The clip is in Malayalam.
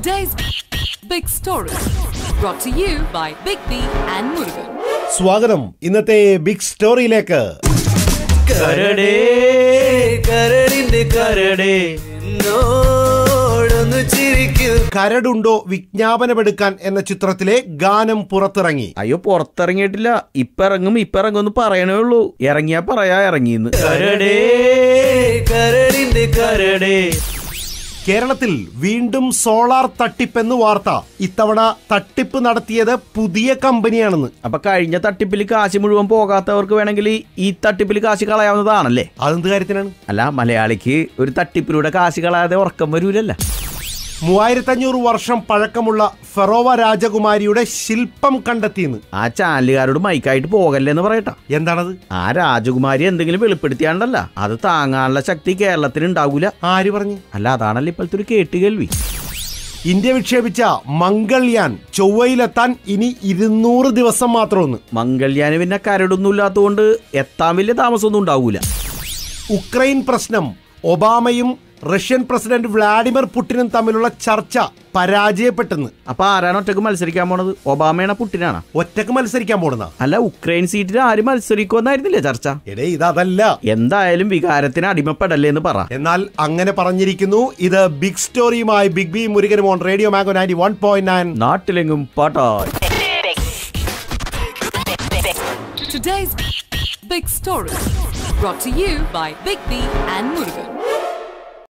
Today's big story brought to you by Big B and Murugan. സ്വാഗതം ഇന്നത്തെ ബിഗ് സ്റ്റോറിയിലേക്ക് കരടേ കരടിന്റെ കരടേ എന്നോടൊന്ന് ചിരിക്കൂ കരടുണ്ടോ വിജ്ഞാപനമെടുക്കാൻ എന്ന ചിത്രത്തിലെ ഗാനം പുറത്തിറങ്ങി അയ്യോ പുറത്തിറങ്ങിയിട്ടില്ല ഇപ്പൊ ഇറങ്ങും ഇപ്പൊ ഇറങ്ങും എന്ന് പറയണേ ഉള്ളൂ ഇറങ്ങിയാ പറയാ ഇറങ്ങിന്ന് കരടേ കരടിന്റെ കരടേ കേരളത്തിൽ വീണ്ടും സോളാർ തട്ടിപ്പെന്ന് വാർത്ത ഇത്തവണ തട്ടിപ്പ് നടത്തിയത് പുതിയ കമ്പനിയാണെന്ന് അപ്പൊ കഴിഞ്ഞ തട്ടിപ്പിൽ കാശ് മുഴുവൻ പോകാത്തവർക്ക് വേണമെങ്കിൽ ഈ തട്ടിപ്പിൽ കാശ് കളയാവുന്നതാണല്ലേ അതെന്ത് കാര്യത്തിനാണ് അല്ല മലയാളിക്ക് ഒരു തട്ടിപ്പിലൂടെ കാശ് കളയാതെ ഉറക്കം വരൂലല്ല മൂവായിരത്തഞ്ഞൂറ് വർഷം പഴക്കമുള്ള ഫെറോവ രാജകുമാരിയുടെ ശില്പം കണ്ടെത്തിയെന്ന് ആ ചാനലുകാരോട് മൈക്കായിട്ട് പോകല്ലേ എന്ന് പറയട്ടാ എന്താണത് ആ രാജകുമാരി എന്തെങ്കിലും വെളിപ്പെടുത്തിയാണ്ടല്ല അത് താങ്ങാനുള്ള ശക്തി കേരളത്തിന് ഉണ്ടാവൂല ആര് പറഞ്ഞു അല്ല അതാണല്ലോ ഇപ്പോഴത്തെ ഒരു കേട്ടുകേൾവി ഇന്ത്യ വിക്ഷേപിച്ച മംഗൾയാൻ ചൊവ്വയിലെത്താൻ ഇനി ഇരുന്നൂറ് ദിവസം മാത്രമൊന്ന് മംഗൾയാന് പിന്നെ കരടൊന്നും ഇല്ലാത്തതുകൊണ്ട് എത്താൻ വലിയ താമസമൊന്നും ഉണ്ടാവൂല ഉക്രൈൻ പ്രശ്നം ഒബാമയും റഷ്യൻ പ്രസിഡന്റ് വ്ളാഡിമിർ പുടിനും തമ്മിലുള്ള ചർച്ച പരാജയപ്പെട്ടെന്ന് അപ്പൊ ആരാണ് ഒറ്റക്ക് മത്സരിക്കാൻ പോണത് ഒബാമയാണോ പുട്ടിനാണോ ഒറ്റക്ക് മത്സരിക്കാൻ പോടുന്ന അല്ല ഉക്രൈൻ സീറ്റിൽ ആര് മത്സരിക്കുമെന്നായിരുന്നില്ലേ ചർച്ച എടേ ഇതല്ല എന്തായാലും വികാരത്തിന് അടിമപ്പെടല്ലേ എന്ന് പറ എന്നാൽ അങ്ങനെ പറഞ്ഞിരിക്കുന്നു ഇത് ബിഗ് സ്റ്റോറിയുമായി ബിഗ് ബി മുരുകനും on radio mango ninety one point nine നാട്ടിലെങ്ങും പാട്ടായി Today's big story brought to you by Big B and Murugan.